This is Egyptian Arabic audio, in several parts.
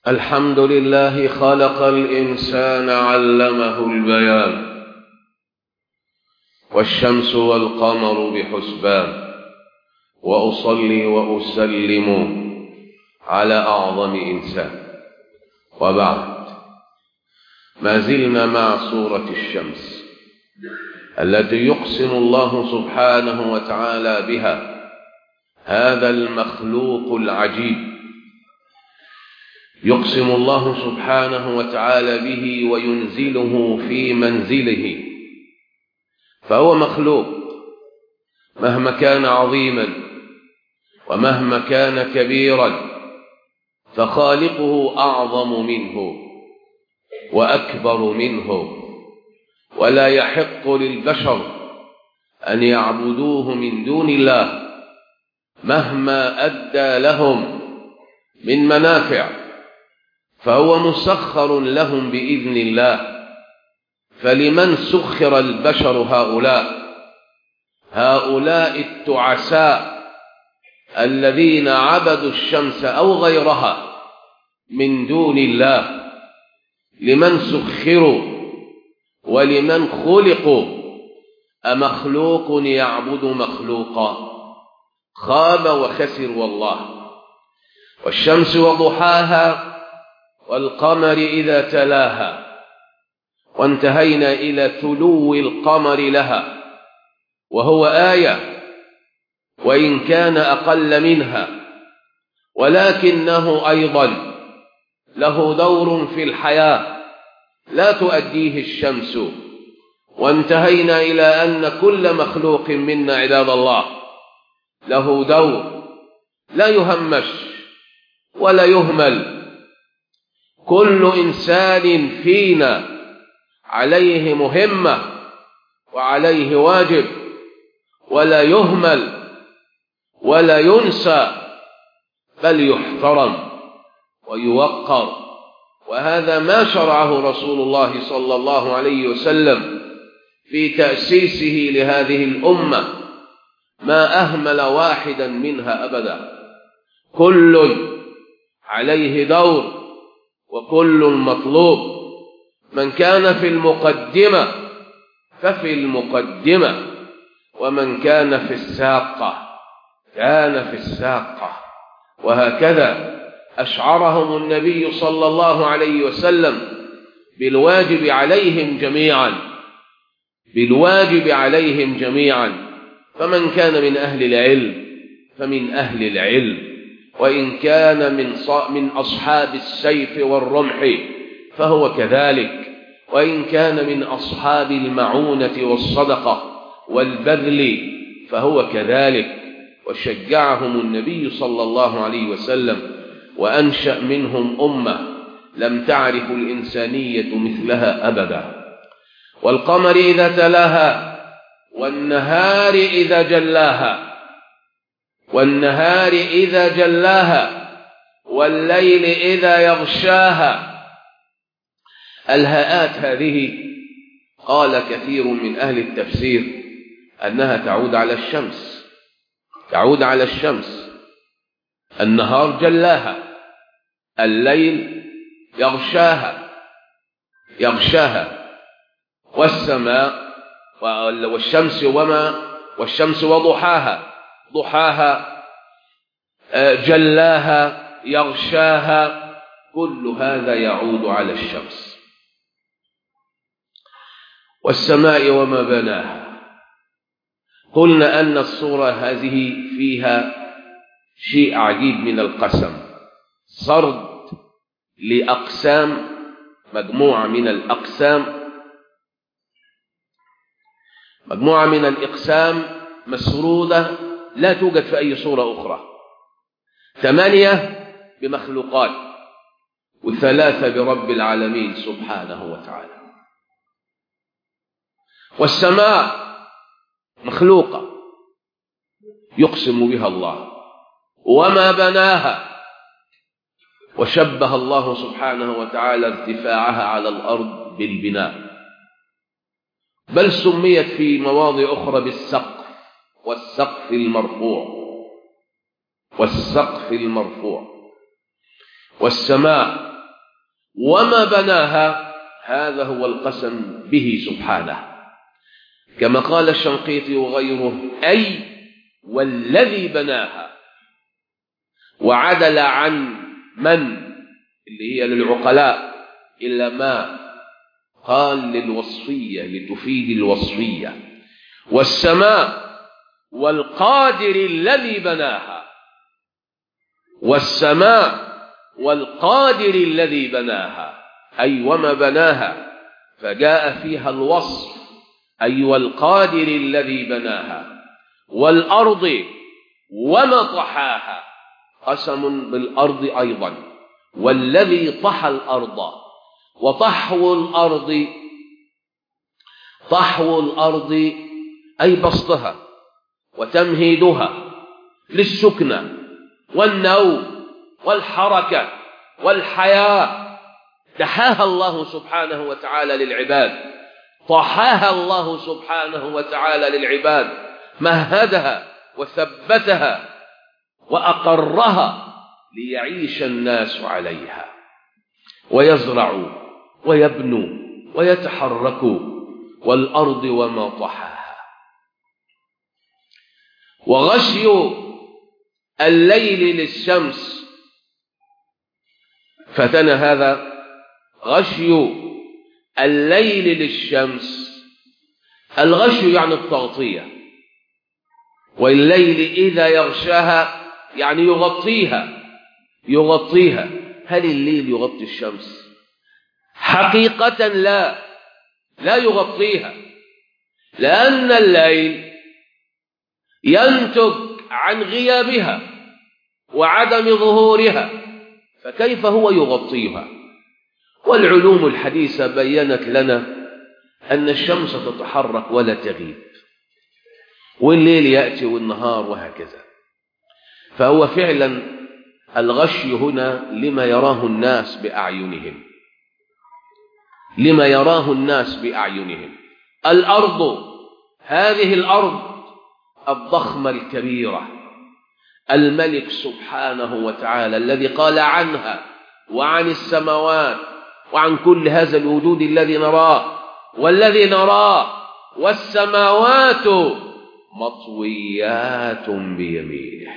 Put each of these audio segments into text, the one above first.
الحمد لله خلق الإنسان علمه البيان والشمس والقمر بحسبان وأصلي وأسلم على أعظم إنسان وبعد ما زلنا مع سورة الشمس التي يقسم الله سبحانه وتعالى بها هذا المخلوق العجيب يقسم الله سبحانه وتعالى به وينزله في منزله فهو مخلوق مهما كان عظيما ومهما كان كبيرا فخالقه أعظم منه وأكبر منه ولا يحق للبشر أن يعبدوه من دون الله مهما أدى لهم من منافع فهو مسخر لهم بإذن الله فلمن سخر البشر هؤلاء هؤلاء التعساء الذين عبدوا الشمس أو غيرها من دون الله لمن سخروا ولمن خلقوا أمخلوق يعبد مخلوقا خاب وخسر والله والشمس وضحاها والقمر إذا تلاها وانتهينا إلى تلو القمر لها وهو آية وإن كان أقل منها ولكنه أيضا له دور في الحياة لا تؤديه الشمس وانتهينا إلى أن كل مخلوق منا عباد الله له دور لا يهمش ولا يهمل كل إنسان فينا عليه مهمة وعليه واجب ولا يهمل ولا ينسى بل يحترم ويوقر وهذا ما شرعه رسول الله صلى الله عليه وسلم في تأسيسه لهذه الأمة ما أهمل واحدا منها أبدا كل عليه دور وكل مطلوب من كان في المقدمة ففي المقدمة ومن كان في الساقة كان في الساقة وهكذا أشعرهم النبي صلى الله عليه وسلم بالواجب عليهم جميعا بالواجب عليهم جميعا فمن كان من أهل العلم فمن أهل العلم وإن كان من من أصحاب السيف والرمح فهو كذلك وإن كان من أصحاب المعونة والصدقة والبذل فهو كذلك وشجعهم النبي صلى الله عليه وسلم وأنشأ منهم أمة لم تعرف الإنسانية مثلها أبدا والقمر إذا تلاها والنهار إذا جلاها والنهار إذا جلاها والليل إذا يغشاها الهاءات هذه قال كثير من أهل التفسير أنها تعود على الشمس تعود على الشمس النهار جلاها الليل يغشاها يغشاها والسماء والشمس وما والشمس وضحاها ضحاها جلاها يغشاها كل هذا يعود على الشمس والسماء وما بناها قلنا أن الصورة هذه فيها شيء عجيب من القسم سرد لأقسام مجموعة من الأقسام مجموعة من الإقسام مسرودة لا توجد في أي صورة أخرى ثمانية بمخلوقات وثلاثة برب العالمين سبحانه وتعالى والسماء مخلوقة يقسم بها الله وما بناها وشبه الله سبحانه وتعالى ارتفاعها على الأرض بالبناء بل سميت في مواضع أخرى بالسقف والسقف المرفوع والسقف المرفوع والسماء وما بناها هذا هو القسم به سبحانه كما قال الشنقيطي وغيره أي والذي بناها وعدل عن من اللي هي للعقلاء إلا ما قال للوصفية لتفيد الوصفية والسماء والقادر الذي بناها والسماء والقادر الذي بناها أي وما بناها فجاء فيها الوصف أي والقادر الذي بناها والأرض وما طحاها قسم بالأرض أيضا والذي طحى الأرض وطحو الأرض طحو الأرض أي بسطها وتمهيدها للسكنة والنوم والحركة والحياة دحاها الله سبحانه وتعالى للعباد طحاها الله سبحانه وتعالى للعباد مهدها وثبتها وأقرها ليعيش الناس عليها ويزرعوا ويبنوا ويتحركوا والأرض وما طحاها وغشي الليل للشمس فتنا هذا غشي الليل للشمس الغشي يعني التغطية والليل إذا يغشاها يعني يغطيها يغطيها هل الليل يغطي الشمس حقيقة لا لا يغطيها لأن الليل ينتج عن غيابها وعدم ظهورها فكيف هو يغطيها والعلوم الحديثة بينت لنا أن الشمس تتحرك ولا تغيب والليل يأتي والنهار وهكذا فهو فعلا الغشي هنا لما يراه الناس بأعينهم لما يراه الناس بأعينهم الأرض هذه الأرض الضخمة الكبيرة الملك سبحانه وتعالى الذي قال عنها وعن السماوات وعن كل هذا الوجود الذي نراه والذي نراه والسماوات مطويات بيمينه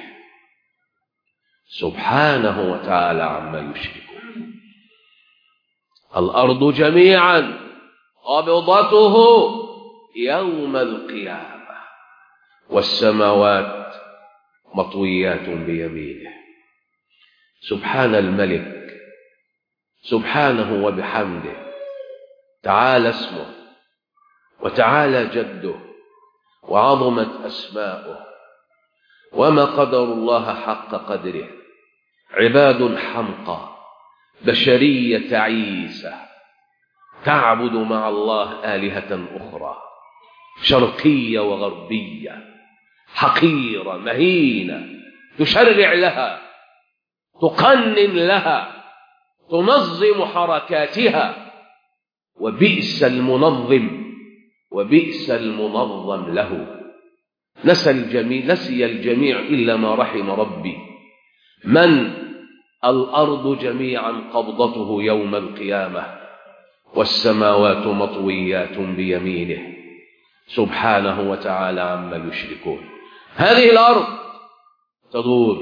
سبحانه وتعالى عما يشركون الأرض جميعا قبضته يوم القيامة والسماوات مطويات بيمينه سبحان الملك سبحانه وبحمده تعالى اسمه وتعالى جده وعظمت أسماؤه وما قدر الله حق قدره عباد حمقى بشرية عيسى تعبد مع الله آلهة أخرى شرقية وغربية حقيرة مهينة تشرع لها تقنن لها تنظم حركاتها وبئس المنظم وبئس المنظم له نسى الجميع نسي الجميع إلا ما رحم ربي من الأرض جميعا قبضته يوم القيامة والسماوات مطويات بيمينه سبحانه وتعالى عما يشركون هذه الأرض تدور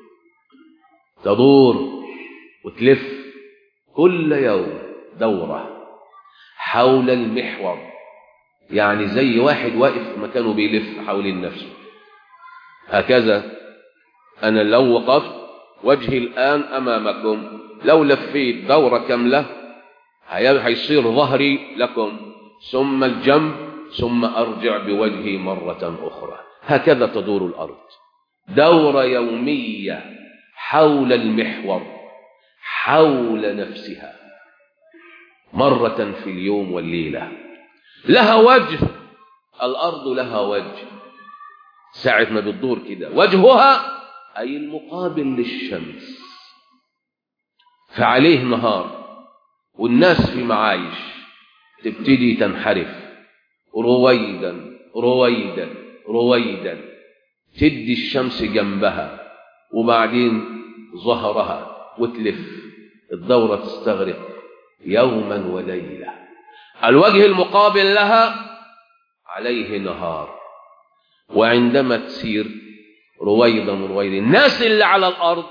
تدور وتلف كل يوم دورة حول المحور يعني زي واحد واقف مكانه بيلف حوالين نفسه هكذا أنا لو وقفت وجهي الآن أمامكم لو لفيت دورة كاملة هيصير ظهري لكم ثم الجنب ثم أرجع بوجهي مرة أخرى هكذا تدور الأرض دورة يومية حول المحور حول نفسها مرة في اليوم والليلة لها وجه الأرض لها وجه ساعة ما بتدور كده وجهها أي المقابل للشمس فعليه نهار والناس في معايش تبتدي تنحرف رويدا رويدا رويدا تدي الشمس جنبها وبعدين ظهرها وتلف الدورة تستغرق يوما وليلة الوجه المقابل لها عليه نهار وعندما تسير رويضة رويضة الناس اللي على الأرض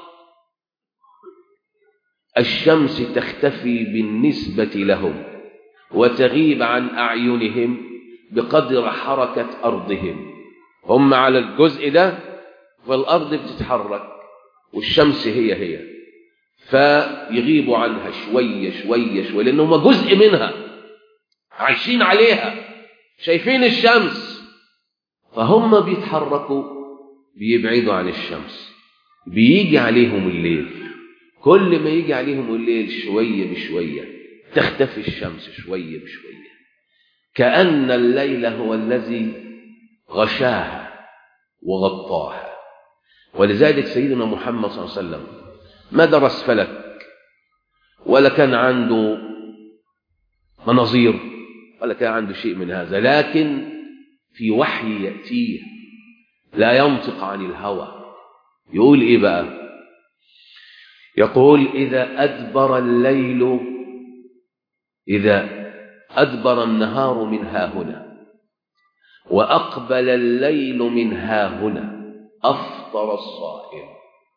الشمس تختفي بالنسبة لهم وتغيب عن أعينهم بقدر حركة أرضهم هم على الجزء ده والأرض بتتحرك والشمس هي هي فيغيبوا عنها شوية شوية شوية لأنهم جزء منها عايشين عليها شايفين الشمس فهم بيتحركوا بيبعدوا عن الشمس بيجي عليهم الليل كل ما يجي عليهم الليل شوية بشوية تختفي الشمس شوية بشوية كأن الليل هو الذي غشاها وغطاها ولذلك سيدنا محمد صلى الله عليه وسلم ما درس فلك ولا كان عنده مناظير ولا كان عنده شيء من هذا لكن في وحي يأتيه لا ينطق عن الهوى يقول إيه بقى يقول إذا أدبر الليل إذا أدبر النهار من ها هنا وأقبل الليل من ها هنا أفطر الصائم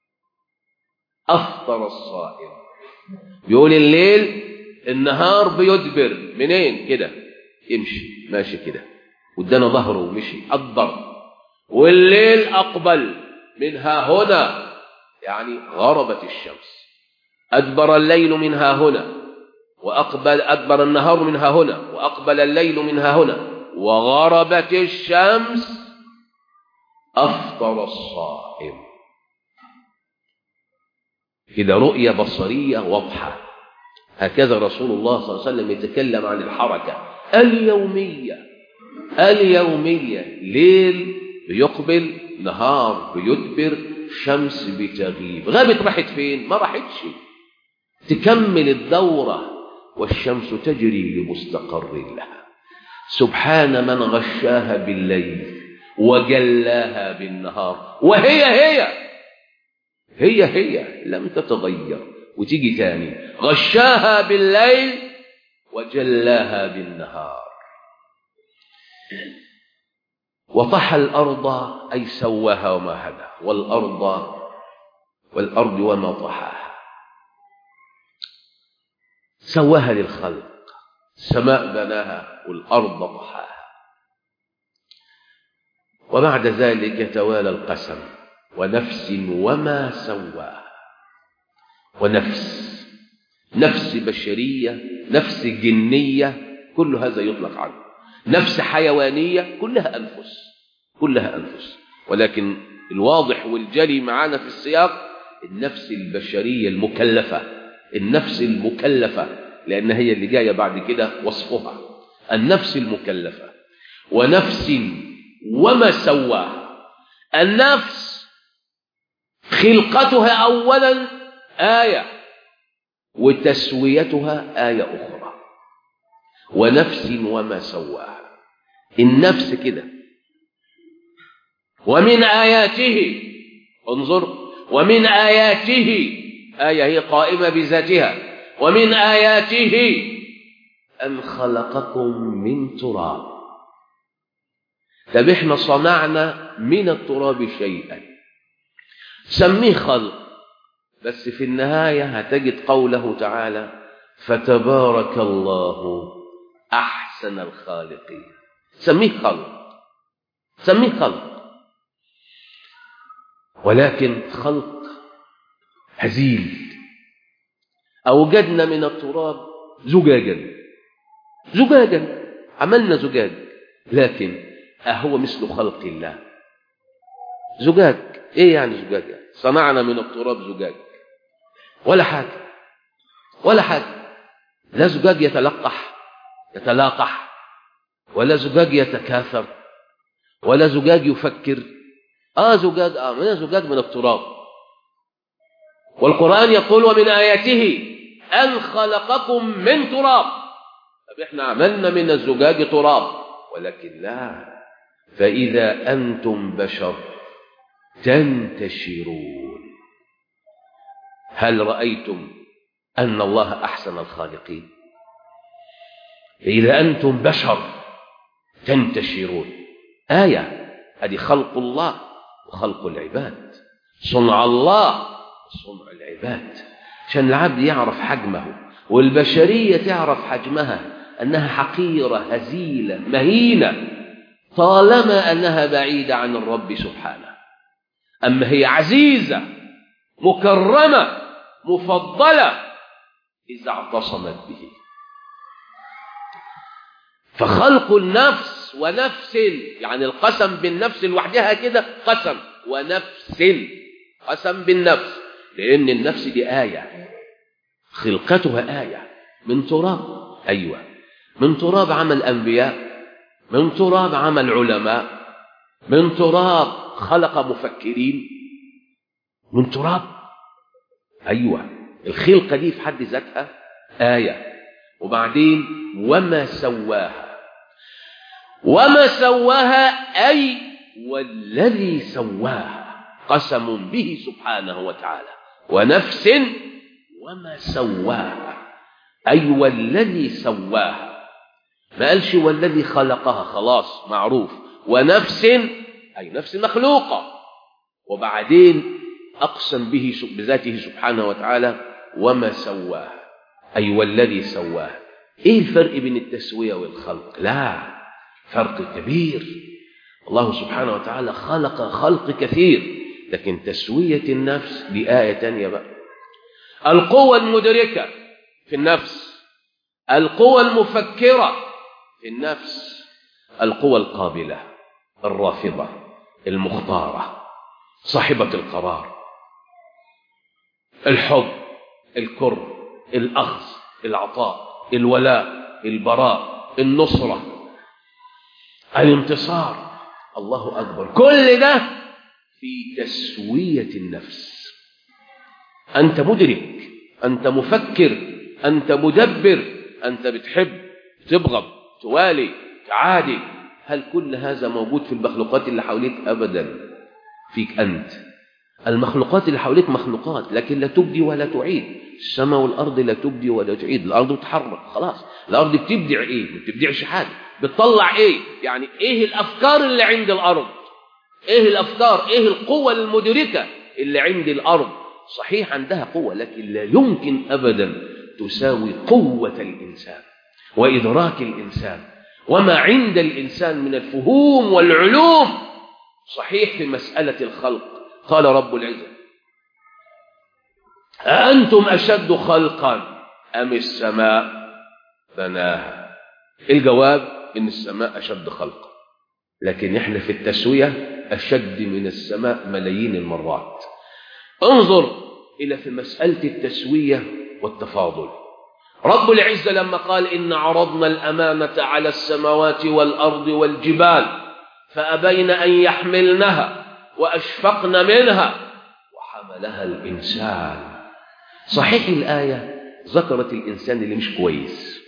أفطر الصائم يقول الليل النهار بيدبر منين كده يمشي ماشي كده وادانا ظهره ومشي أدبر والليل أقبل من ها هنا يعني غربت الشمس أدبر الليل من ها هنا وأقبل أدبر النهار من ها هنا وأقبل الليل من ها هنا وغربت الشمس أفطر الصائم كده رؤية بصرية واضحة هكذا رسول الله صلى الله عليه وسلم يتكلم عن الحركة اليومية اليومية ليل بيقبل نهار بيدبر شمس بتغيب غابت راحت فين ما راحتش تكمل الدورة والشمس تجري لمستقر لها سبحان من غشاها بالليل وجلاها بالنهار وهي هي هي هي لم تتغير وتيجي تاني غشاها بالليل وجلاها بالنهار وطحى الأرض أي سواها وما هدى والأرض والأرض وما طحاها سواها للخلق السماء بناها والأرض طحاها وبعد ذلك توالى القسم ونفس وما سواها ونفس نفس بشرية نفس جنية كل هذا يطلق عنه نفس حيوانية كلها أنفس كلها أنفس ولكن الواضح والجلي معانا في السياق النفس البشرية المكلفة النفس المكلفة لأن هي اللي جاية بعد كده وصفها النفس المكلفة ونفس وما سواها النفس خلقتها أولا آية وتسويتها آية أخرى ونفس وما سواها النفس كده ومن آياته انظر ومن آياته آية هي قائمة بذاتها ومن آياته أن خلقكم من تراب طب احنا صنعنا من التراب شيئا سميه خلق بس في النهاية هتجد قوله تعالى فتبارك الله أحسن الخالقين سميه خلق سميه خلق ولكن خلق هزيل أوجدنا من التراب زجاجا زجاجا عملنا زجاج لكن أهو مثل خلق الله زجاج إيه يعني زجاج صنعنا من التراب زجاج ولا حاجة ولا حاجة لا زجاج يتلقح يتلاقح ولا زجاج يتكاثر ولا زجاج يفكر آه زجاج آه من زجاج من التراب والقرآن يقول ومن آياته أن خلقكم من تراب طب احنا عملنا من الزجاج تراب ولكن لا فإذا أنتم بشر تنتشرون هل رأيتم أن الله أحسن الخالقين إذا أنتم بشر تنتشرون آية هذه خلق الله وخلق العباد صنع الله وصنع العباد عشان العبد يعرف حجمه والبشرية تعرف حجمها أنها حقيرة هزيلة مهينة طالما أنها بعيدة عن الرب سبحانه أما هي عزيزة مكرمة مفضلة إذا اعتصمت به فخلق النفس ونفس يعني القسم بالنفس لوحدها كده قسم ونفس قسم بالنفس لأن النفس دي آية خلقتها آية من تراب أيوة من تراب عمل أنبياء من تراب عمل علماء من تراب خلق مفكرين من تراب أيوة الخلقة دي في حد ذاتها آية وبعدين وما سواها وما سواها أي والذي سواها قسم به سبحانه وتعالى ونفس وما سواها أي والذي سواها ما قالش والذي خلقها خلاص معروف ونفس أي نفس مخلوقة وبعدين أقسم به بذاته سبحانه وتعالى وما سواها أي والذي سواها إيه الفرق بين التسوية والخلق لا فرق كبير الله سبحانه وتعالى خلق خلق كثير لكن تسوية النفس دي آية تانية بقى القوة المدركة في النفس القوة المفكرة في النفس القوة القابلة الرافضة المختارة صاحبة القرار الحب الكره الأخذ العطاء الولاء البراء النصرة الانتصار الله أكبر كل ده في تسوية النفس أنت مدرك أنت مفكر أنت مدبر أنت بتحب تبغض توالي تعادي هل كل هذا موجود في المخلوقات اللي حواليك أبدا فيك أنت المخلوقات اللي حواليك مخلوقات لكن لا تبدي ولا تعيد السماء والأرض لا تبدي ولا تعيد الأرض بتتحرك خلاص الأرض بتبدع إيه ما بتبدعش حاجة بتطلع إيه يعني إيه الأفكار اللي عند الأرض إيه الأفكار إيه القوة المدركة اللي عند الأرض صحيح عندها قوة لكن لا يمكن أبدا تساوي قوة الإنسان وإدراك الإنسان وما عند الإنسان من الفهوم والعلوم صحيح في مسألة الخلق قال رب العزة أأنتم أشد خلقا أم السماء بناها الجواب إن السماء أشد خلقا لكن إحنا في التسوية أشد من السماء ملايين المرات انظر إلى في مسألة التسوية والتفاضل رب العزة لما قال إن عرضنا الأمانة على السماوات والأرض والجبال فأبين أن يحملنها وأشفقن منها وحملها الإنسان صحيح الآية ذكرت الإنسان اللي مش كويس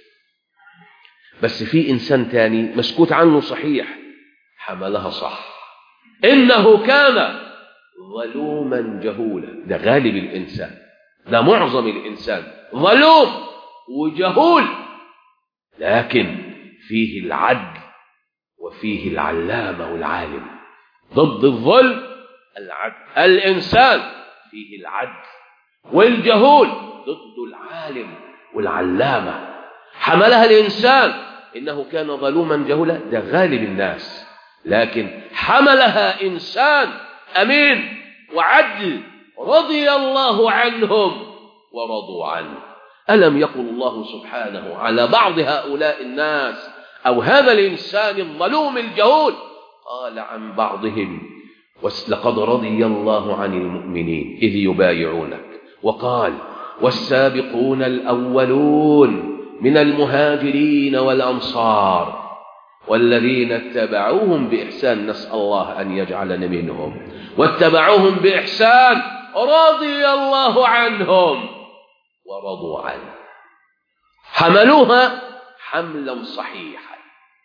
بس في إنسان تاني مسكوت عنه صحيح حملها صح إنه كان ظلوما جهولا ده غالب الإنسان ده معظم الإنسان ظلوم وجهول لكن فيه العدل وفيه العلامة والعالم ضد الظلم العدل الإنسان فيه العدل والجهول ضد العالم والعلامة حملها الإنسان إنه كان ظلوما جهولا ده غالب الناس لكن حملها إنسان أمين وعدل رضي الله عنهم ورضوا عنه ألم يقل الله سبحانه على بعض هؤلاء الناس أو هذا الإنسان الظلوم الجهول قال عن بعضهم لقد رضي الله عن المؤمنين إذ يبايعونك وقال والسابقون الأولون من المهاجرين والأنصار والذين اتبعوهم بإحسان نسأل الله أن يجعلنا منهم واتبعوهم بإحسان رضي الله عنهم ورضوا عنه حملوها حملا صحيحا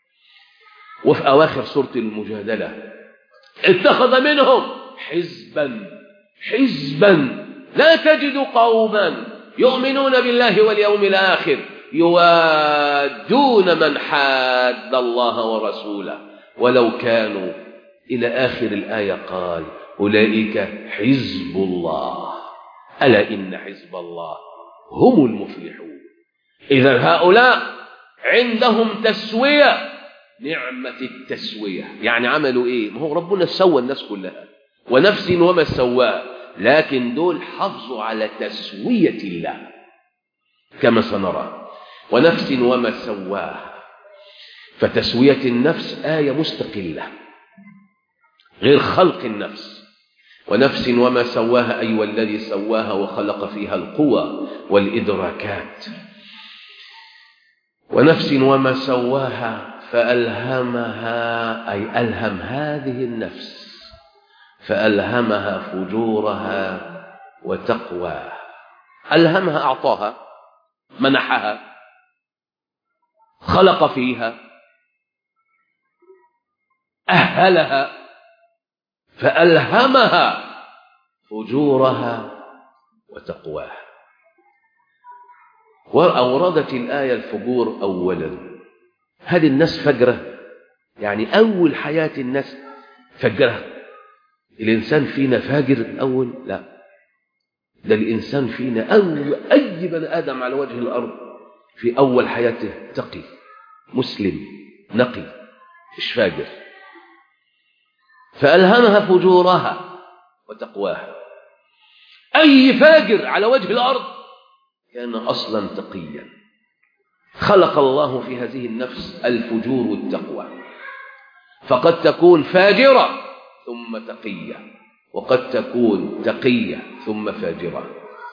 وفي أواخر سورة المجادلة اتخذ منهم حزبا حزبا لا تجد قوما يؤمنون بالله واليوم الآخر يوادون من حاد الله ورسوله ولو كانوا إلى آخر الآية قال أولئك حزب الله ألا إن حزب الله هم المفلحون إذا هؤلاء عندهم تسوية نعمة التسوية يعني عملوا إيه ما هو ربنا سوى الناس كلها ونفس وما سواها لكن دول حافظوا على تسوية الله كما سنرى ونفس وما سواها فتسوية النفس آية مستقلة غير خلق النفس ونفس وما سواها أي والذي سواها وخلق فيها القوى والإدراكات ونفس وما سواها فألهمها أي ألهم هذه النفس فألهمها فجورها وتقواها ألهمها أعطاها منحها خلق فيها أهلها فألهمها فجورها وتقواها وأوردت الآية الفجور أولا هل الناس فجرة يعني أول حياة الناس فجرة الإنسان فينا فاجر الأول لا ده الإنسان فينا أول أي بني آدم على وجه الأرض في أول حياته تقي مسلم نقي مش فاجر فألهمها فجورها وتقواها أي فاجر على وجه الأرض كان أصلا تقيا خلق الله في هذه النفس الفجور والتقوى فقد تكون فاجرة ثم تقية وقد تكون تقية ثم فاجرة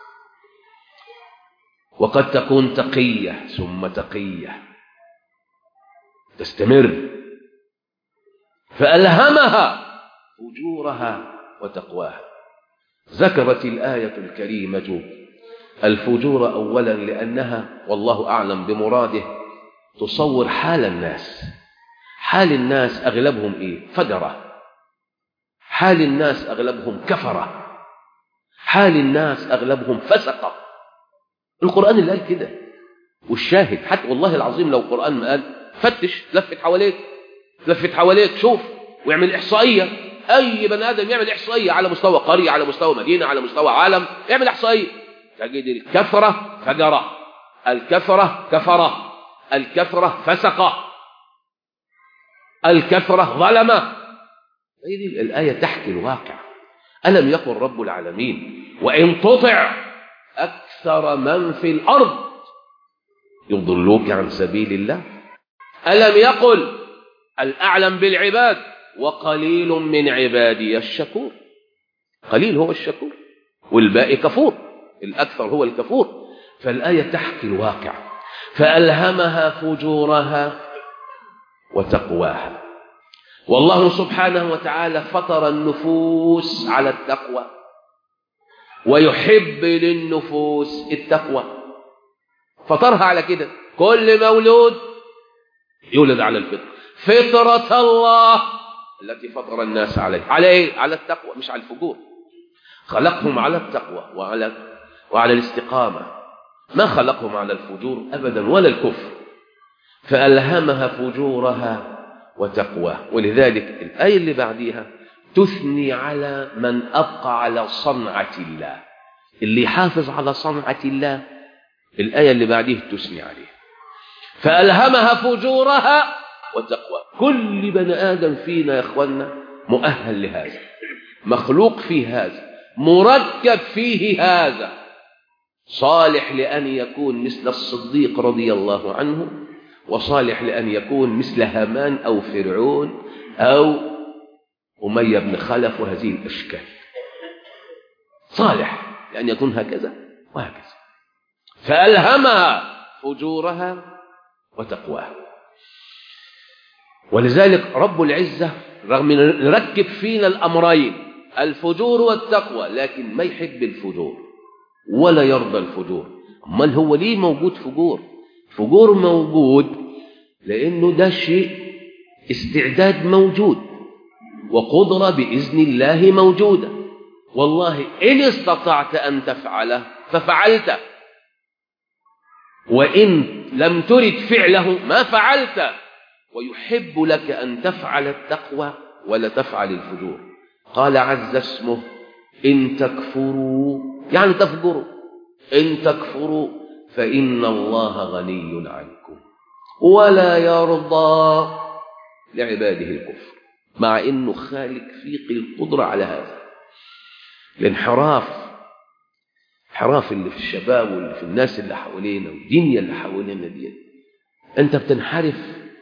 وقد تكون تقية ثم تقية تستمر فألهمها فجورها وتقواها ذكرت الآية الكريمة الفجور أولا لأنها والله أعلم بمراده تصور حال الناس حال الناس أغلبهم إيه فجرة حال الناس أغلبهم كفرة حال الناس أغلبهم فسقة القرآن اللي قال كده والشاهد حتى والله العظيم لو القرآن ما قال فتش لفت حواليك لفت حواليك شوف واعمل إحصائية أي بني آدم يعمل إحصائية على مستوى قرية على مستوى مدينة على مستوى عالم يعمل إحصائية تجد الكثرة فجرة الكثرة كفرة الكثرة فسقة الكثرة ظلمة هذه الآية تحكي الواقع ألم يقل رب العالمين وإن تطع أكثر من في الأرض يضلوك عن سبيل الله ألم يقل الأعلم بالعباد وقليل من عبادي الشكور قليل هو الشكور والباقي كفور الأكثر هو الكفور فالآية تحكي الواقع فألهمها فجورها وتقواها والله سبحانه وتعالى فطر النفوس على التقوى ويحب للنفوس التقوى فطرها على كده كل مولود يولد على الفطر فطرة الله التي فطر الناس عليه على ايه على التقوى مش على الفجور خلقهم على التقوى وعلى وعلى الاستقامة ما خلقهم على الفجور أبدا ولا الكفر فألهمها فجورها وتقواه ولذلك الآية اللي بعديها تثني على من أبقى على صنعة الله اللي يحافظ على صنعة الله الآية اللي بعديه تثني عليه فألهمها فجورها وتقوى كل بني آدم فينا يا أخوانا مؤهل لهذا مخلوق فيه هذا مركب فيه هذا صالح لأن يكون مثل الصديق رضي الله عنه وصالح لأن يكون مثل هامان أو فرعون أو أمية بن خلف وهذه الأشكال صالح لأن يكون هكذا وهكذا فألهمها فجورها وتقواها ولذلك رب العزة رغم أن ركب فينا الأمرين الفجور والتقوى لكن ما يحب الفجور ولا يرضى الفجور امال هو ليه موجود فجور فجور موجود لانه ده شيء استعداد موجود وقدرة بإذن الله موجودة والله إن استطعت أن تفعله ففعلت وإن لم ترد فعله ما فعلت ويحب لك أن تفعل التقوى ولا تفعل الفجور قال عز اسمه إن تكفروا يعني تفجروا إن تكفروا فإن الله غني عنكم ولا يرضى لعباده الكفر مع انه خالق فيق القدرة على هذا الانحراف انحراف اللي في الشباب واللي في الناس اللي حوالينا والدنيا اللي حوالينا دي انت بتنحرف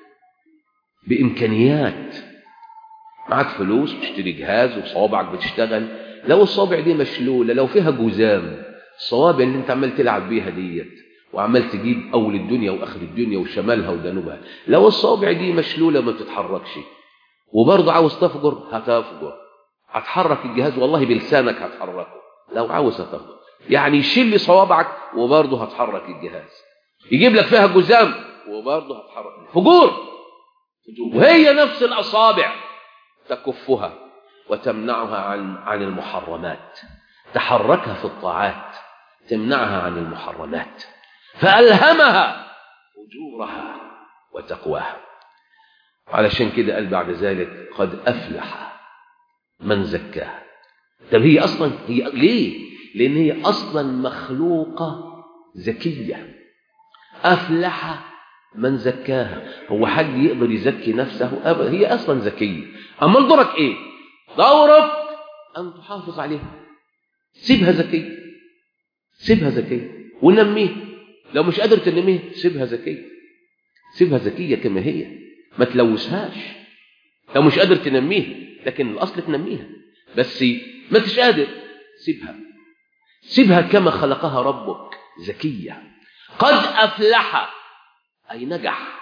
بامكانيات معك فلوس بتشتري جهاز وصوابعك بتشتغل لو الصوابع دي مشلوله لو فيها جزام الصوابع اللي انت عمال تلعب بيها ديت وعمال تجيب اول الدنيا واخر الدنيا وشمالها ودنوبها لو الصوابع دي مشلوله ما بتتحركش وبرضه عاوز تفجر هتفجر هتحرك الجهاز والله بلسانك هتحركه لو عاوز هتفجر يعني يشيل لي صوابعك وبرضه هتحرك الجهاز يجيب لك فيها جزام وبرضه هتحرك فجور وهي نفس الاصابع تكفها وتمنعها عن عن المحرمات تحركها في الطاعات تمنعها عن المحرمات فألهمها فجورها وتقواها علشان كده قال بعد ذلك قد أفلح من زكاها طب هي أصلا هي ليه؟ لأن هي أصلا مخلوقة زكية أفلح من زكاها هو حد يقدر يزكي نفسه أبدا هي أصلا زكية أما دورك إيه؟ دورك أن تحافظ عليها سيبها زكية سيبها زكية ونميها لو مش قادر تنميها سيبها زكية سيبها زكية كما هي ما تلوثهاش لو مش قادر تنميها لكن الأصل تنميها بس ما تش قادر سيبها سيبها كما خلقها ربك زكية قد أفلح أي نجح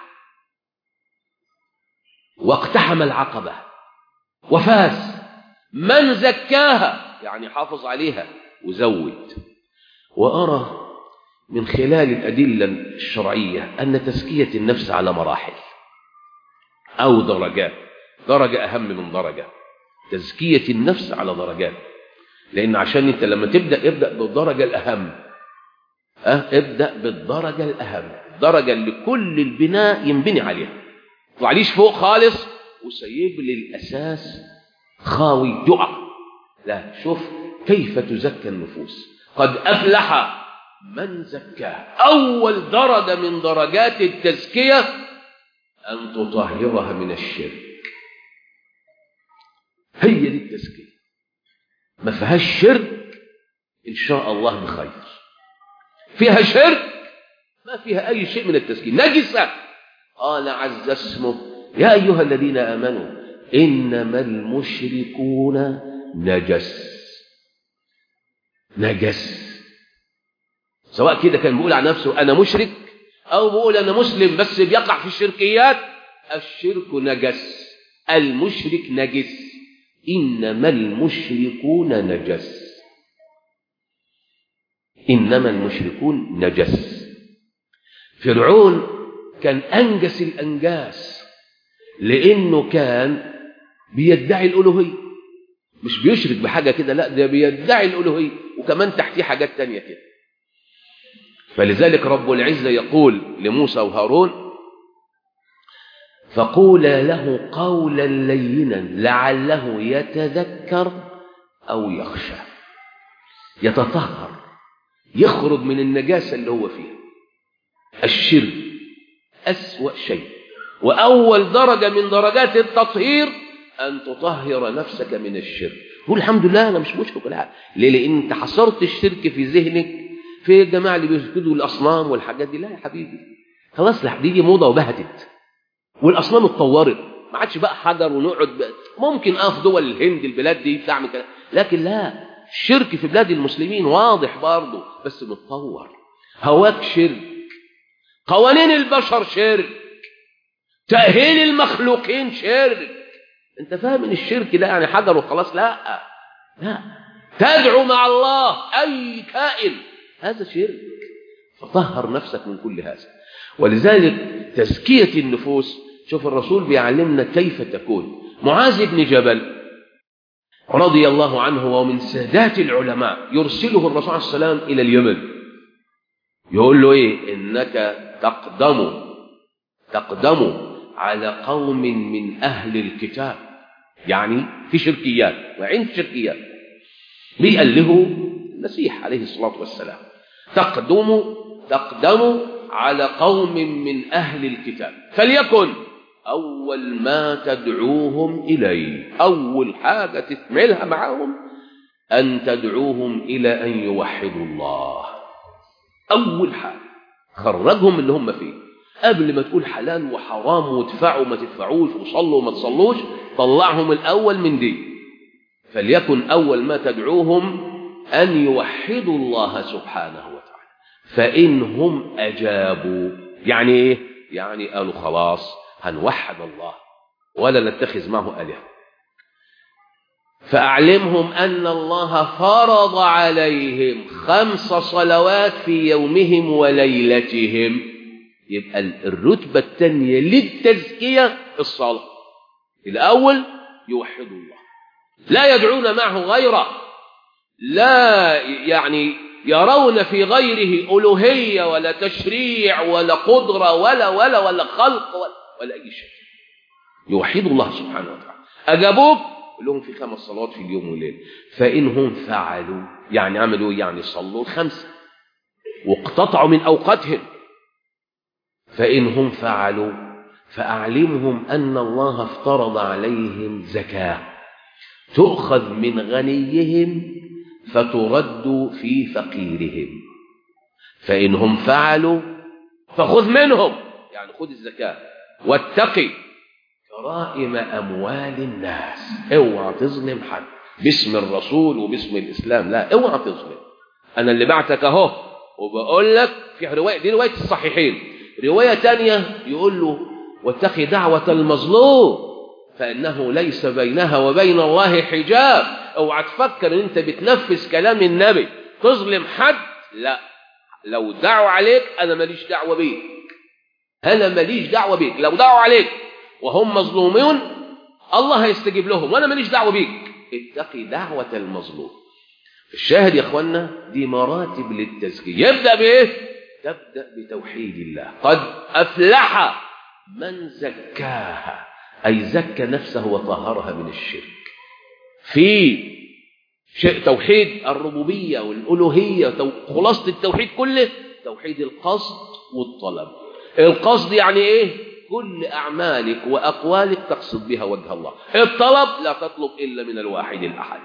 واقتحم العقبة وفاز من زكاها يعني حافظ عليها وزود وأرى من خلال الأدلة الشرعية أن تزكية النفس على مراحل أو درجات درجة أهم من درجة تزكية النفس على درجات لأن عشان أنت لما تبدأ ابدأ بالدرجة الأهم أه؟ ابدأ بالدرجة الأهم الدرجة اللي كل البناء ينبني عليها طلعليش فوق خالص وسيب لي الأساس خاوي يقع لا شوف كيف تزكى النفوس قد أفلح من زكاها أول درجة من درجات التزكية أن تطهرها من الشرك هي دي التزكية ما فيهاش شرك إن شاء الله بخير فيها شرك ما فيها أي شيء من التزكية نجسة قال عز اسمه يا أيها الذين آمنوا إنما المشركون نجس نجس سواء كده كان بيقول عن نفسه أنا مشرك أو بيقول أنا مسلم بس بيقع في الشركيات الشرك نجس المشرك نجس إنما المشركون نجس إنما المشركون نجس فرعون كان أنجس الأنجاس لأنه كان بيدعي الألوهية مش بيشرك بحاجة كده لا ده بيدعي الألوهية وكمان تحتيه حاجات تانية كده فلذلك رب العزة يقول لموسى وهارون فقولا له قولا لينا لعله يتذكر أو يخشى يتطهر يخرج من النجاسة اللي هو فيها الشرك أسوأ شيء وأول درجة من درجات التطهير أن تطهر نفسك من الشرك قول الحمد لله أنا مش مشرك ولا ليه لأن أنت حصرت الشرك في ذهنك في الجماعة اللي بيسجدوا الأصنام والحاجات دي لا يا حبيبي خلاص لا دي موضة وبهتت والأصنام اتطورت ما عادش بقى حجر ونقعد بقى. ممكن اه في دول الهند البلاد دي بتعمل كده لكن لا الشرك في بلاد المسلمين واضح برضه بس متطور هواك شرك قوانين البشر شرك تأهيل المخلوقين شرك انت فاهم ان الشرك ده يعني حجر وخلاص لا لا تدعو مع الله اي كائن هذا شرك فطهر نفسك من كل هذا ولذلك تزكية النفوس شوف الرسول بيعلمنا كيف تكون معاذ بن جبل رضي الله عنه ومن سادات العلماء يرسله الرسول عليه السلام إلى اليمن يقول له ايه انك تقدم تقدم على قوم من اهل الكتاب يعني في شركيات وعند شركيات مين قال له المسيح عليه الصلاه والسلام تقدم تقدم على قوم من اهل الكتاب فليكن اول ما تدعوهم اليه اول حاجه تتعملها معاهم ان تدعوهم الى ان يوحدوا الله اول حاجه خرجهم من اللي هم فيه قبل ما تقول حلال وحرام وادفعوا ما تدفعوش وصلوا وما تصلوش طلعهم الأول من دي فليكن أول ما تدعوهم أن يوحدوا الله سبحانه وتعالى فإنهم أجابوا يعني إيه؟ يعني قالوا خلاص هنوحد الله ولا نتخذ معه آلهة فأعلمهم أن الله فرض عليهم خمس صلوات في يومهم وليلتهم يبقى الرتبة الثانية للتزكية الصلاة الأول يوحدوا الله لا يدعون معه غيره لا يعني يرون في غيره ألوهية ولا تشريع ولا قدرة ولا ولا ولا خلق ولا, ولا أي شيء يوحدوا الله سبحانه وتعالى أجابوك لهم في خمس صلوات في اليوم والليل فإنهم فعلوا يعني عملوا يعني صلوا الخمسة واقتطعوا من أوقاتهم فإنهم فعلوا فأعلمهم أن الله افترض عليهم زكاة تؤخذ من غنيهم فترد في فقيرهم فإنهم فعلوا فخذ منهم يعني خذ الزكاة واتقي كرائم أموال الناس اوعى تظلم حد باسم الرسول وباسم الإسلام لا اوعى تظلم أنا اللي بعتك أهو وبقول لك في رواية دي رواية الصحيحين رواية تانية يقول له واتقي دعوة المظلوم فإنه ليس بينها وبين الله حجاب اوعى تفكر ان انت بتنفذ كلام النبي تظلم حد لا لو دعوا عليك انا ماليش دعوة بيك انا ماليش دعوة بيك لو دعوا عليك وهم مظلومون الله هيستجيب لهم وانا ماليش دعوة بيك اتقي دعوة المظلوم الشاهد يا اخوانا دي مراتب للتزكية يبدأ بايه تبدأ بتوحيد الله قد أفلح من زكاها أي زكى نفسه وطهرها من الشرك في شيء توحيد الربوبية والألوهية خلاصة التوحيد كله توحيد القصد والطلب القصد يعني إيه كل أعمالك وأقوالك تقصد بها وجه الله الطلب لا تطلب إلا من الواحد الأحد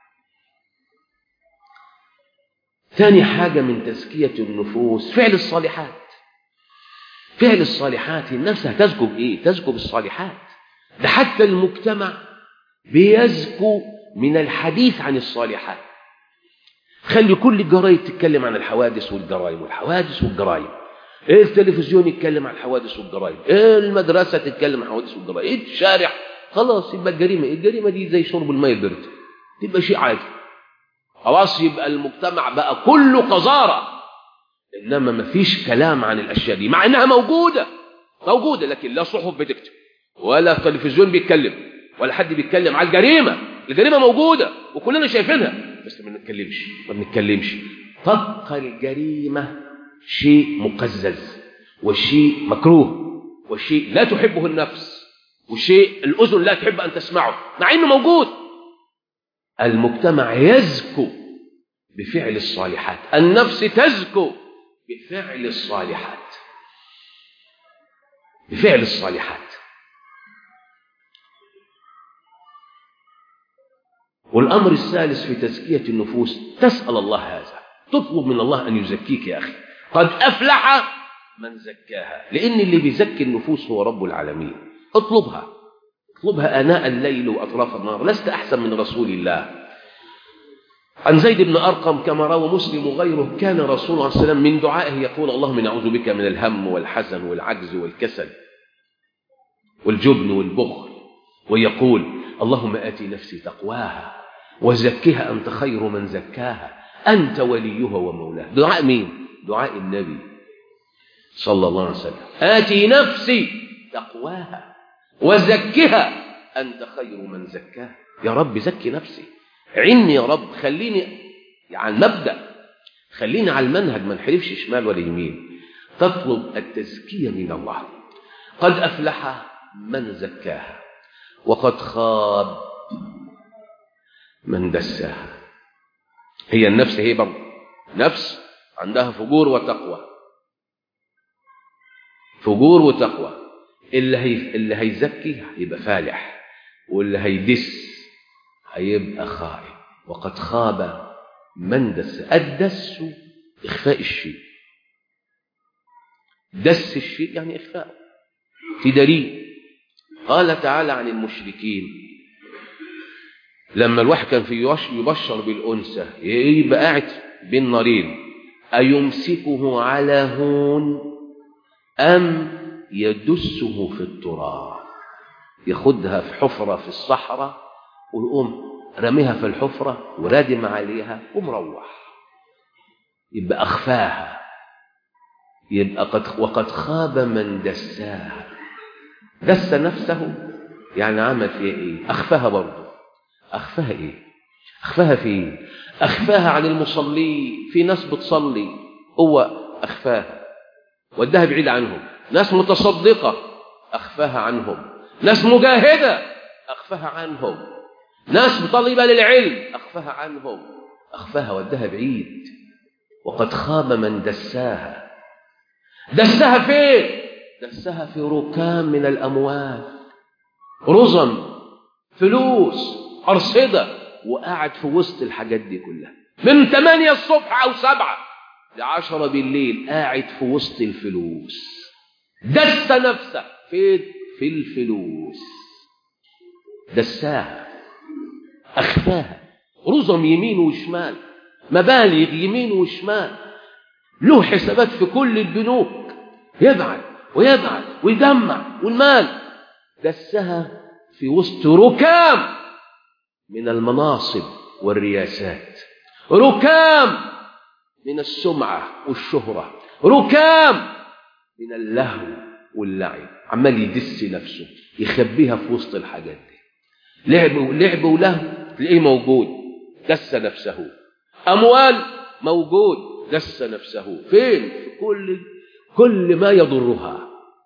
ثاني حاجة من تزكية النفوس فعل الصالحات فعل الصالحات النفس هتزكو بإيه تزكو بالصالحات ده حتى المجتمع بيزكو من الحديث عن الصالحات خلي كل الجرايد تتكلم عن الحوادث والجرائم والحوادث والجرائم ايه التلفزيون يتكلم عن الحوادث والجرائم ايه المدرسة تتكلم عن الحوادث والجرائم ايه الشارع خلاص يبقى الجريمة الجريمة دي زي شرب الماء البرد تبقى شيء عادي خلاص يبقى المجتمع بقى كله قذارة إنما ما فيش كلام عن الأشياء دي مع إنها موجودة موجودة لكن لا صحف بتكتب ولا تلفزيون بيتكلم ولا حد بيتكلم على الجريمة الجريمة موجودة وكلنا شايفينها بس ما بنتكلمش ما بنتكلمش تبقى الجريمة شيء مقزز وشيء مكروه وشيء لا تحبه النفس وشيء الأذن لا تحب أن تسمعه مع إنه موجود المجتمع يزكو بفعل الصالحات النفس تزكو بفعل الصالحات بفعل الصالحات والأمر الثالث في تزكية النفوس تسأل الله هذا تطلب من الله أن يزكيك يا أخي قد أفلح من زكاها لأن اللي بيزكي النفوس هو رب العالمين اطلبها اطلبها آناء الليل وأطراف النهار لست أحسن من رسول الله عن زيد بن أرقم كما روى مسلم وغيره كان رسول الله صلى الله عليه وسلم من دعائه يقول اللهم نعوذ بك من الهم والحزن والعجز والكسل والجبن والبخل ويقول اللهم آتي نفسي تقواها وزكها أنت خير من زكاها أنت وليها ومولاها دعاء مين؟ دعاء النبي صلى الله عليه وسلم آتي نفسي تقواها وزكها أنت خير من زكاها يا رب زكي نفسي عني يا رب خليني يعني مبدأ خلينا على المنهج ما نحرفش شمال ولا يمين تطلب التزكية من الله قد أفلح من زكاها وقد خاب من دساها هي النفس هي برضه نفس عندها فجور وتقوى فجور وتقوى اللي هي اللي هيزكي هيبقى فالح واللي هيدس هيبقى خائب وقد خاب من دس الدس إخفاء الشيء دس الشيء يعني إخفاء في دليل قال تعالى عن المشركين لما الواحد كان في يبشر بالأنثى يبقى قاعد بين نارين أيمسكه على هون أم يدسه في التراب ياخدها في حفرة في الصحراء ويقوم رميها في الحفرة ورادم عليها ومروح يبقى أخفاها يبقى قد وقد خاب من دساها دس نفسه يعني عمل فيها ايه أخفاها برضه أخفاها ايه أخفاها في ايه أخفاها عن المصلي في ناس بتصلي هو أخفاها ودها بعيد عنهم ناس متصدقة أخفاها عنهم ناس مجاهدة أخفاها عنهم ناس طالبة للعلم أخفاها عنهم أخفاها ودها بعيد وقد خاب من دساها دسها فين دسها في ركام من الأموال رزم فلوس أرصدة وقعد في وسط الحاجات دي كلها من 8 الصبح أو 7 لعشرة بالليل قاعد في وسط الفلوس دس نفسه في في الفلوس دساها أخفاها رزم يمين وشمال مبالغ يمين وشمال له حسابات في كل البنوك يبعد ويبعد ويجمع والمال دسها في وسط ركام من المناصب والرياسات ركام من السمعة والشهرة ركام من اللهو واللعب عمال يدس نفسه يخبيها في وسط الحاجات دي لعب لعب ولهو تلاقيه موجود دس نفسه أموال موجود دس نفسه فين في كل كل ما يضرها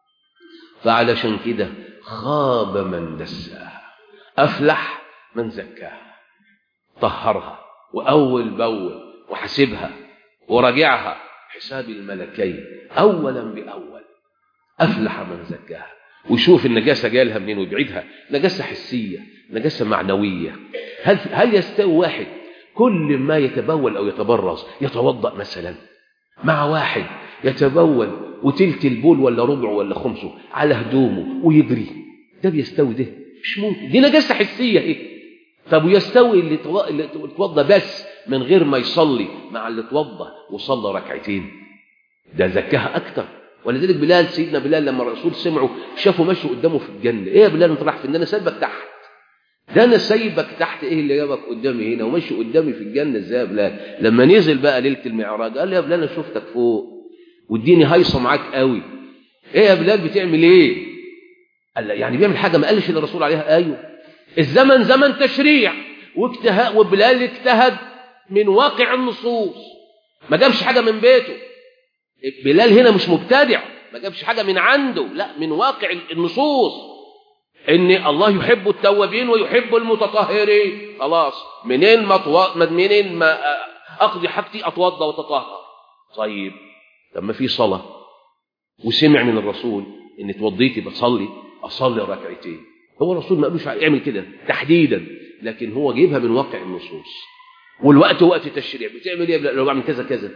فعلشان كده خاب من دساها أفلح من زكاها طهرها وأول بأول وحسبها وراجعها حساب الملكين أولا بأول أفلح من زكاها ويشوف النجاسة جالها منين ويبعدها نجاسة حسية نجاسة معنوية هل, هل يستوي واحد كل ما يتبول أو يتبرز يتوضأ مثلا مع واحد يتبول وتلت البول ولا ربعه ولا خمسه على هدومه ويجري ده بيستوي ده مش ممكن دي نجاسة حسية ايه طب ويستوي اللي اتوضى بس من غير ما يصلي مع اللي اتوضى وصلى ركعتين ده زكاها اكتر ولذلك بلال سيدنا بلال لما الرسول سمعه شافه ماشي قدامه في الجنه ايه يا بلال انت رايح فين ده انا سايبك تحت ده انا سايبك تحت ايه اللي جابك قدامي هنا وماشي قدامي في الجنه ازاي يا بلال لما نزل بقى ليله المعراج قال لي يا بلال انا شفتك فوق واديني هايصه معاك قوي ايه يا بلال بتعمل ايه قال يعني بيعمل حاجه ما قالش الرسول عليها ايوه الزمن زمن تشريع واجتهاد وبلال اجتهد من واقع النصوص ما جابش حاجه من بيته بلال هنا مش مبتدع ما جابش حاجه من عنده لا من واقع النصوص ان الله يحب التوابين ويحب المتطهرين خلاص منين ما طو... منين ما اقضي حاجتي اتوضى واتطهر طيب طب ما في صلاه وسمع من الرسول ان اتوضيتي بصلي اصلي ركعتين هو الرسول ما قالوش اعمل كده تحديدا لكن هو جايبها من واقع النصوص والوقت وقت تشريع بتعمل ايه لو بعمل كذا كذا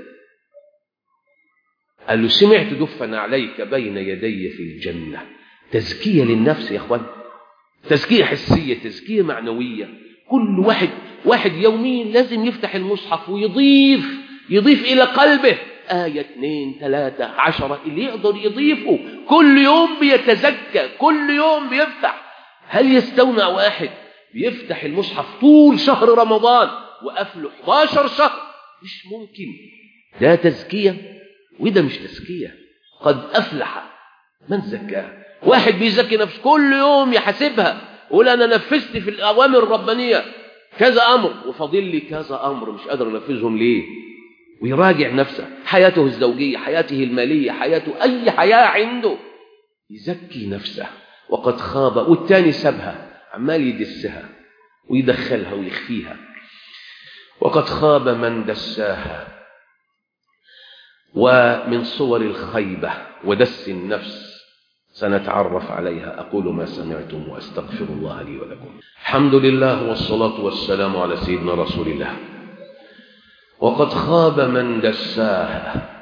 قال له سمعت دفا عليك بين يدي في الجنة تزكية للنفس يا اخوان تزكية حسية تزكية معنوية كل واحد واحد يوميا لازم يفتح المصحف ويضيف يضيف إلى قلبه آية اثنين ثلاثة عشرة اللي يقدر يضيفه كل يوم بيتزكى كل يوم بيفتح هل يستوي مع واحد بيفتح المصحف طول شهر رمضان وقفله 11 شهر مش ممكن ده تزكية وده مش تزكية قد أفلح من زكاه واحد بيزكي نفسه كل يوم يحاسبها يقول أنا نفذت في الأوامر الربانية كذا أمر وفاضل لي كذا أمر مش قادر أنفذهم ليه ويراجع نفسه حياته الزوجية حياته المالية حياته أي حياة عنده يزكي نفسه وقد خاب والتاني سابها عمال يدسها ويدخلها ويخفيها وقد خاب من دساها ومن صور الخيبة ودس النفس سنتعرف عليها أقول ما سمعتم وأستغفر الله لي ولكم الحمد لله والصلاة والسلام على سيدنا رسول الله وقد خاب من دساها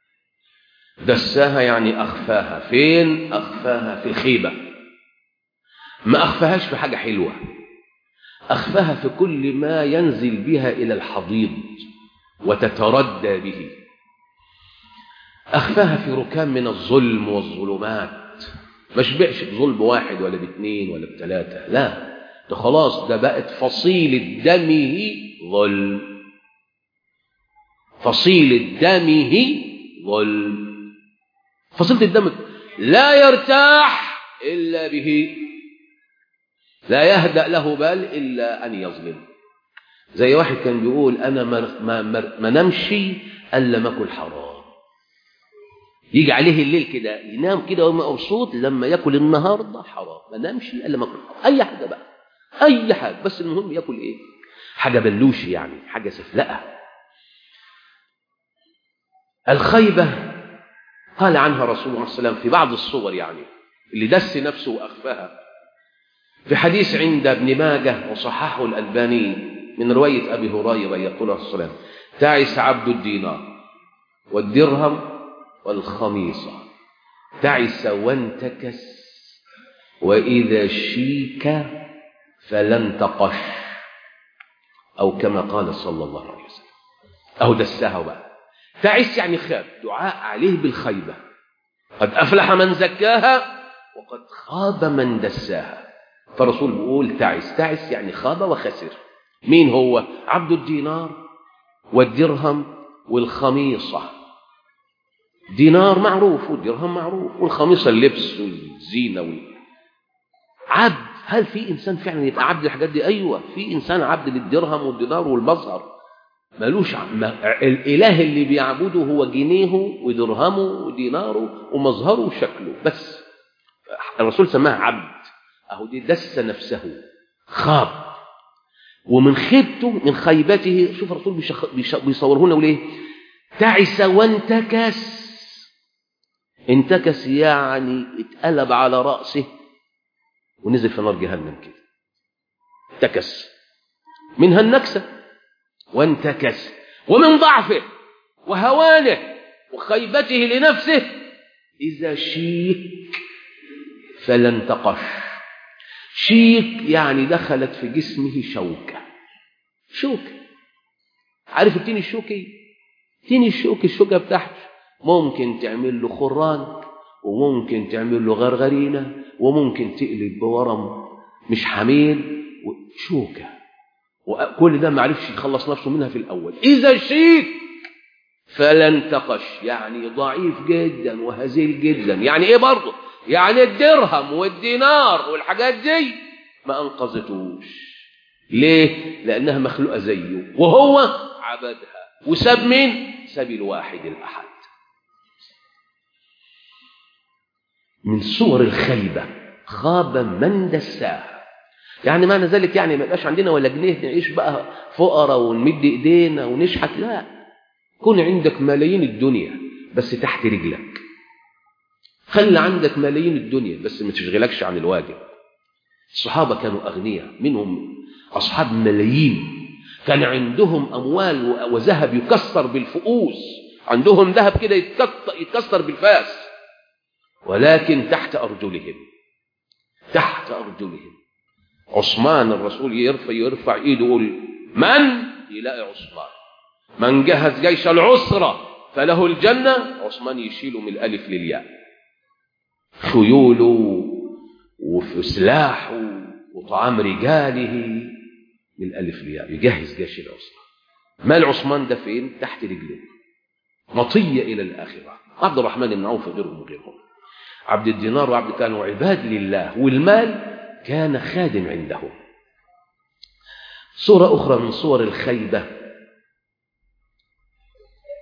دساها يعني أخفاها فين أخفاها في الخيبة ما أخفاهاش في حاجة حلوة أخفاها في كل ما ينزل بها إلى الحضيض وتتردى به أخفاها في ركام من الظلم والظلمات ما شبعش بظلم واحد ولا باثنين ولا بثلاثة لا ده خلاص ده بقت فصيلة دمه ظلم فصيلة دمه ظلم فصيلة الدم لا يرتاح إلا به لا يهدأ له بال إلا أن يظلم زي واحد كان بيقول أنا ما, ما, ما, ما نمشي إلا ما أكل حرام يجي عليه الليل كده ينام كده وهو مبسوط لما ياكل النهارده حرام ما نامش الا ما اكل اي حاجه بقى اي حاجه بس المهم ياكل ايه حاجه بلوشي يعني حاجه سفلقه الخيبه قال عنها رسول الله صلى الله عليه وسلم في بعض الصور يعني اللي دس نفسه واخفاها في حديث عند ابن ماجه وصححه الالباني من روايه ابي هريره يقول عليه الصلاه تعس عبد الدينار والدرهم والخميصة تعس وانتكس وإذا شيك فلن تقش أو كما قال صلى الله عليه وسلم أو دسها بقى تعس يعني خاب دعاء عليه بالخيبة قد أفلح من زكاها وقد خاب من دساها فالرسول بيقول تعس تعس يعني خاب وخسر مين هو عبد الدينار والدرهم والخميصه دينار معروف والدرهم معروف والخميصة اللبس والزينة وال... عبد هل في إنسان فعلا يبقى عبد الحاجات دي أيوة في إنسان عبد للدرهم والدينار والمظهر ملوش ما... الإله اللي بيعبده هو جنيه ودرهمه وديناره ومظهره وشكله بس الرسول سماه عبد أهو دي دس نفسه خاب ومن خيبته من خيبته شوف الرسول بيشخ... بيش... بيصوره لنا وليه تعس وانتكس انتكس يعني اتقلب على رأسه ونزل في نار جهنم كده انتكس منها النكسة وانتكس ومن ضعفه وهوانه وخيبته لنفسه إذا شيك فلن تقش شيك يعني دخلت في جسمه شوكة شوكة عارف التين الشوكي تين الشوكي الشوكة بتاعته ممكن تعمل له خران وممكن تعمل له غرغرينة وممكن تقلب بورم مش حميل وشوكة وكل ده ما عرفش يخلص نفسه منها في الأول إذا شيك فلن تقش يعني ضعيف جدا وهزيل جدا يعني إيه برضه يعني الدرهم والدينار والحاجات دي ما أنقذتوش ليه لأنها مخلوقة زيه وهو عبدها وساب مين ساب الواحد الأحد من صور الخيبة خاب من دساها يعني معنى ذلك يعني ما يبقاش عندنا ولا جنيه نعيش بقى فقراء ونمد ايدينا ونشحت لا كون عندك ملايين الدنيا بس تحت رجلك خلي عندك ملايين الدنيا بس ما تشغلكش عن الواجب الصحابة كانوا أغنياء منهم أصحاب ملايين كان عندهم أموال وذهب يكسر بالفؤوس عندهم ذهب كده يتكسر بالفاس ولكن تحت أرجلهم تحت أرجلهم عثمان الرسول يرفع يرفع ايده يقول من يلاقي عثمان من جهز جيش العسرة فله الجنة عثمان يشيله من الألف للياء خيوله وفي سلاحه وطعام رجاله من الألف للياء يجهز جيش العسرة مال عثمان ده فين تحت رجله مطية إلى الآخرة عبد الرحمن بن عوف غيرهم وغيرهم عبد الدينار وعبد كانوا عباد لله والمال كان خادم عندهم صورة أخرى من صور الخيبة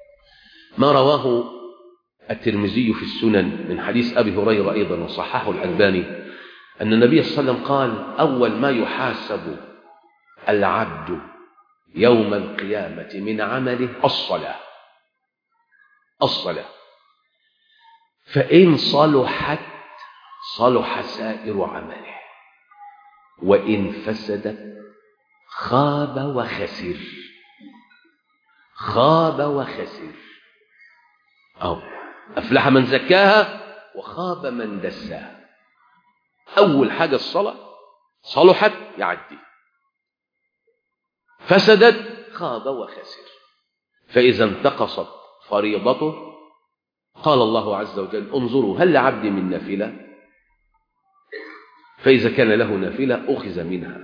ما رواه الترمذي في السنن من حديث أبي هريرة أيضا وصححه الألباني أن النبي صلى الله عليه وسلم قال أول ما يحاسب العبد يوم القيامة من عمله الصلاة الصلاة فإن صلحت صلح سائر عمله وإن فسدت خاب وخسر خاب وخسر أو أفلح من زكاها وخاب من دساها أول حاجة الصلاة صلحت يعدي فسدت خاب وخسر فإذا انتقصت فريضته قال الله عز وجل انظروا هل لعبد من نافلة فإذا كان له نافلة أخذ منها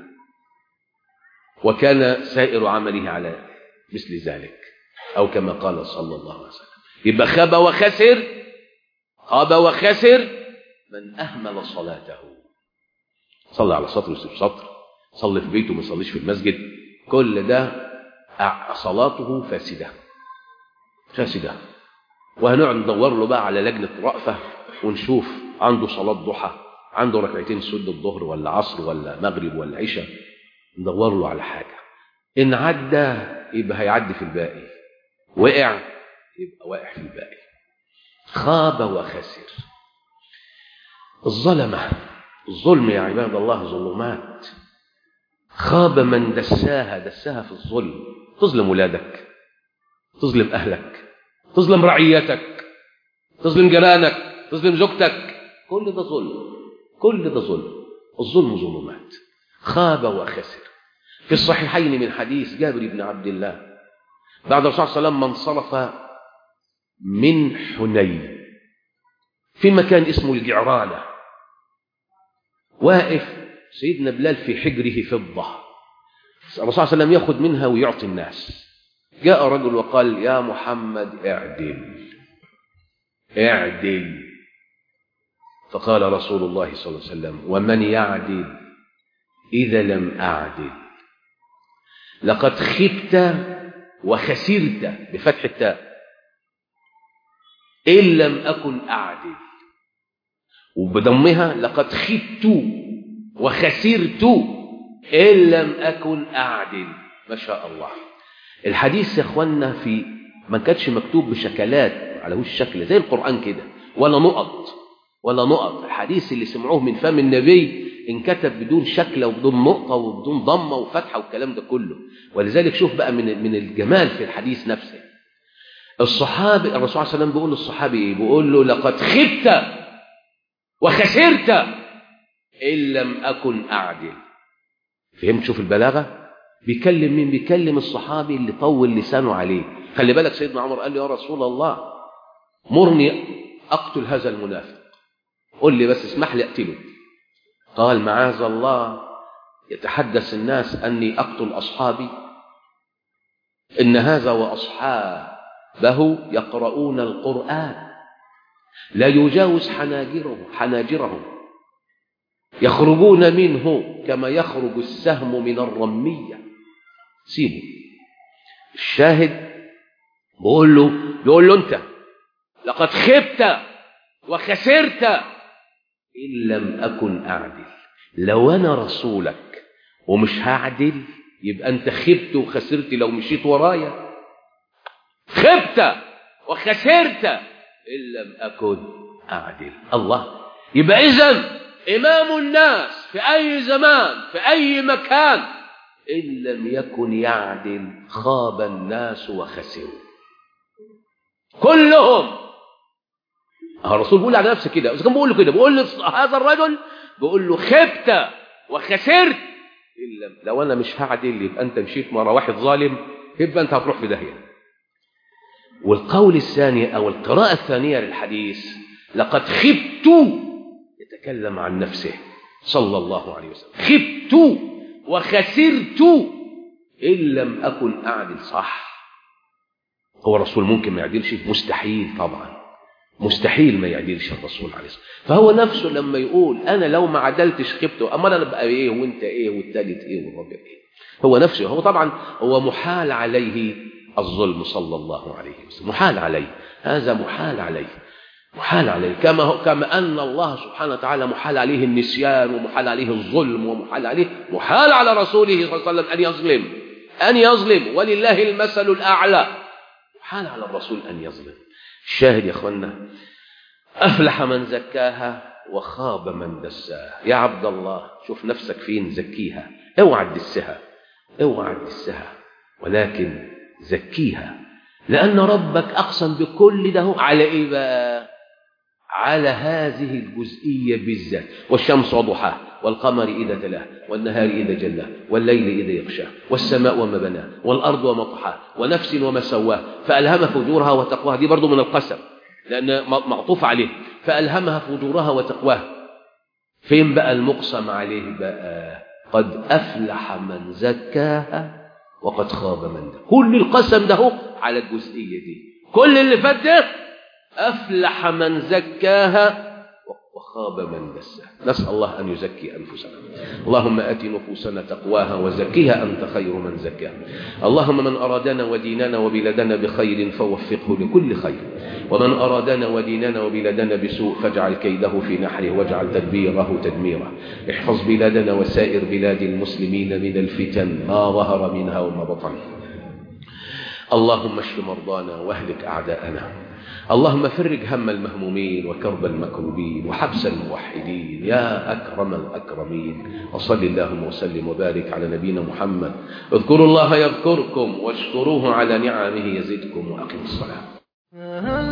وكان سائر عمله على مثل ذلك أو كما قال صلى الله عليه وسلم يبقى خاب وخسر خاب وخسر من أهمل صلاته صلى على سطر ويسيب سطر صلي في بيته ما يصليش في المسجد كل ده صلاته فاسدة فاسدة وهنقعد ندور له بقى على لجنة رأفة ونشوف عنده صلاة ضحى عنده ركعتين سد الظهر ولا عصر ولا مغرب ولا عشاء ندور له على حاجة إن عدى يبقى هيعدي في الباقي وقع يبقى واقع في الباقي خاب وخسر الظلمة الظلم يا عباد الله ظلمات خاب من دساها دساها في الظلم تظلم ولادك تظلم أهلك تظلم رعيتك تظلم جيرانك تظلم زوجتك كل ده ظلم كل ده ظلم الظلم ظلمات خاب وخسر في الصحيحين من حديث جابر بن عبد الله بعد الرسول صلى الله عليه وسلم ما انصرف من حنين في مكان اسمه الجعرانة واقف سيدنا بلال في حجره فضة الرسول صلى الله عليه وسلم ياخذ منها ويعطي الناس جاء رجل وقال يا محمد اعدل اعدل فقال رسول الله صلى الله عليه وسلم ومن يعدل إذا لم أعدل لقد خبت وخسرت بفتح التاء إن لم أكن أعدل وبضمها لقد خبت وخسرت إن لم أكن أعدل ما شاء الله الحديث يا اخوانا في ما كانش مكتوب بشكلات على وش شكل زي القرآن كده ولا نقط ولا نقط الحديث اللي سمعوه من فم النبي انكتب بدون شكل وبدون نقطة وبدون ضمة وفتحة والكلام ده كله ولذلك شوف بقى من من الجمال في الحديث نفسه الصحابي الرسول صلى الله عليه وسلم بيقول للصحابي ايه بيقول له لقد خبت وخسرت إن لم أكن أعدل فهمت شوف البلاغة بيكلم مين بيكلم الصحابي اللي طول لسانه عليه خلي بالك سيدنا عمر قال له يا رسول الله مرني أقتل هذا المنافق قل لي بس اسمح لي أقتله قال معاذ الله يتحدث الناس أني أقتل أصحابي إن هذا وأصحابه يقرؤون القرآن لا يجاوز حناجرهم حناجرهم يخرجون منه كما يخرج السهم من الرمية سيبه الشاهد بقول له بيقول له انت لقد خبت وخسرت إن لم أكن أعدل لو أنا رسولك ومش هعدل يبقى أنت خبت وخسرت لو مشيت ورايا خبت وخسرت إن لم أكن أعدل الله يبقى إذن إمام الناس في أي زمان في أي مكان إن لم يكن يعدل خاب الناس وخسروا كلهم الرسول بيقول على نفسه كده بس كان بيقول له كده بيقول له هذا الرجل بيقول له خبت وخسرت إلا لو أنا مش هعدل يبقى أنت مشيت مرة واحد ظالم يبقى أنت هتروح في داهية والقول الثاني أو القراءة الثانية للحديث لقد خبت يتكلم عن نفسه صلى الله عليه وسلم خبت وخسرت إن لم أكن أعدل صح هو الرسول ممكن ما يعدلش مستحيل طبعا مستحيل ما يعدلش الرسول عليه الصلاة فهو نفسه لما يقول أنا لو ما عدلتش خبت أما أنا بقى إيه وأنت إيه والتالت إيه والرابع إيه هو نفسه هو طبعا هو محال عليه الظلم صلى الله عليه وسلم محال عليه هذا محال عليه محال عليه كما هو كما أن الله سبحانه وتعالى محال عليه النسيان ومحال عليه الظلم ومحال عليه محال على رسوله صلى الله عليه وسلم أن يظلم أن يظلم ولله المثل الأعلى محال على الرسول أن يظلم الشاهد يا أخوانا أفلح من زكاها وخاب من دساها يا عبد الله شوف نفسك فين زكيها اوعى تدسها اوعى تدسها ولكن زكيها لأن ربك أقسم بكل ده على إيه بقى على هذه الجزئية بالذات والشمس وضحاها والقمر إذا تلاه والنهار إذا جلاه والليل إذا يغشاه والسماء وما بناه والأرض وما طحاه ونفس وما سواه فألهم فجورها وتقواها دي برضو من القسم لأن معطوف عليه فألهمها فجورها وتقواها فين بقى المقسم عليه بقى قد أفلح من زكاها وقد خاب من ده كل القسم ده على الجزئية دي كل اللي فات ده أفلح من زكاها وخاب من دساها نسأل الله أن يزكي أنفسنا اللهم آت نفوسنا تقواها وزكيها أنت خير من زكاها اللهم من أرادنا وديننا وبلادنا بخير فوفقه لكل خير ومن أرادنا وديننا وبلادنا بسوء فاجعل كيده في نحره واجعل تدبيره تدميره احفظ بلادنا وسائر بلاد المسلمين من الفتن ما ظهر منها وما بطن اللهم اشف مرضانا واهلك أعداءنا اللهم فرج هم المهمومين وكرب المكروبين وحبس الموحدين يا أكرم الأكرمين وصل اللهم وسلم وبارك على نبينا محمد اذكروا الله يذكركم واشكروه على نعمه يزدكم وأقيموا الصلاة